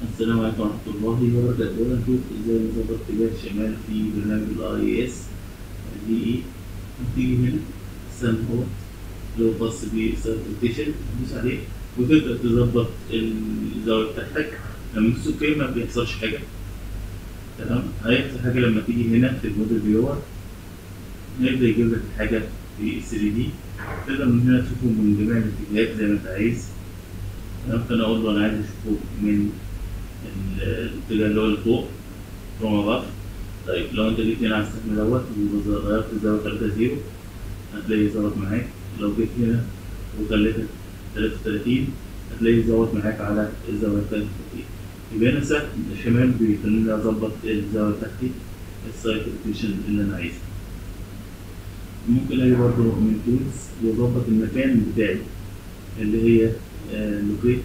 السلام عليكم ورحمة الله وبركاته نشوف ازاي نظبط اتجاه الشمال في برنامج الاي اس دي اي هتيجي هنا سم هو اللي هو خاص بالسيرتيفيكيشن تدوس عليه وتبدأ تظبط الزاوية بتاعتك لما تدوس اوكي ما بيحصلش حاجة تمام هيحصل حاجة لما تيجي هنا في الموديل فيور هيبدأ يجيب لك الحاجة في 3 دي تقدر من هنا تشوفه من جميع الاتجاهات زي ما انت عايز ممكن اقول له انا عايز اشوفه من الاتجاه اللي هو لفوق فروم اباف طيب لو انت جيت هنا على السهم دوت وغيرت الزاوية 3 0 هتلاقي ظبط معاك لو جيت هنا وخليتها 33 هتلاقي ظبط معاك على الزاوية 33 يبقى هنا سهم الشمال بيخليني اظبط الزاوية بتاعتي السايت روتيشن اللي انا عايزها ممكن اجي برضه من تولز واظبط المكان بتاعي اللي هي لوكيت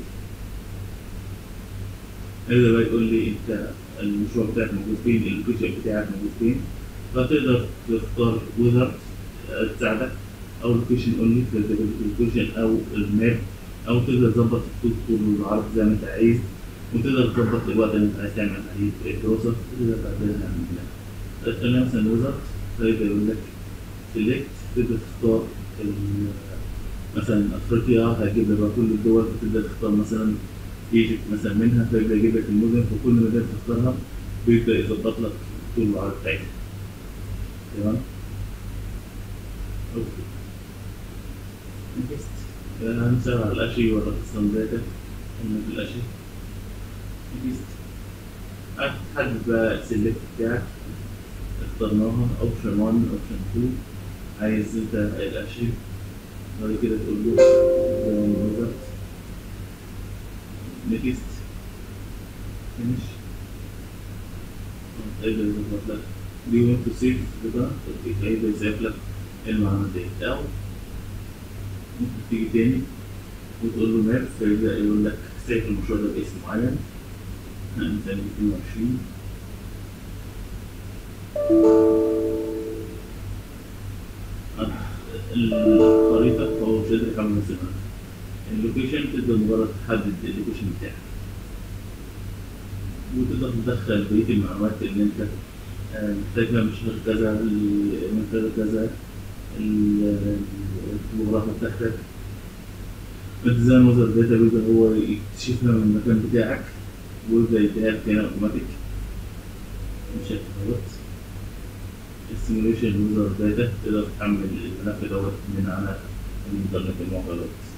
هذا بقى يقول لي انت المشروع بتاعك موجود فين اللوكيشن بتاعك موجود فين فتقدر تختار ويزر تساعدك او لوكيشن اونلي اللوكيشن او الماب او تقدر تظبط الخطوط طول والعرض زي ما انت عايز وتقدر تظبط الوقت اللي انت عايز تعمل عليه الدراسه تقدر تعدلها من هنا خلينا مثلا ويزر فيبقى يقول لك سيلكت تقدر تختار مثلا افريقيا هيجيب لك بقى كل الدول فتبدا تختار مثلا ايجيبت مثلا منها فيبدا يجيب لك المدن وكل مدينه تختارها بيبدا يظبط لك طول العرض بتاعتها تمام اوكي نكست هنشتغل على الاشي ولا قسم داتا قلنا في الاشي نكست هتحدد بقى السلكت بتاعك اخترناها اوبشن 1 اوبشن 2 عايز انت الاشي بعد كده تقول له بالظبط نكست فينش هيبدأ يظبط لك دي يو تو سيف كده هيبدأ يسيف لك المعلومات دي أو ممكن تيجي تاني وتقول له ماب فيبدأ يقول لك سيف المشروع ده باسم معين مثلا 22 الخريطة هو مش قادر يكمل مثلا اللوكيشن تقدر مجرد تحدد اللوكيشن بتاعك وتقدر تدخل بقية المعلومات اللي انت محتاجها مش غير كذا المنطقة كذا الجغرافيا بتاعتك الديزاين وزر داتا بيبدأ هو يكتشفها من المكان بتاعك ويبدأ يديها لك هنا اوتوماتيك بشكل غلط السيموليشن يوزر داتا تقدر تحمل الملف دوت من على الانترنت الموقع دوت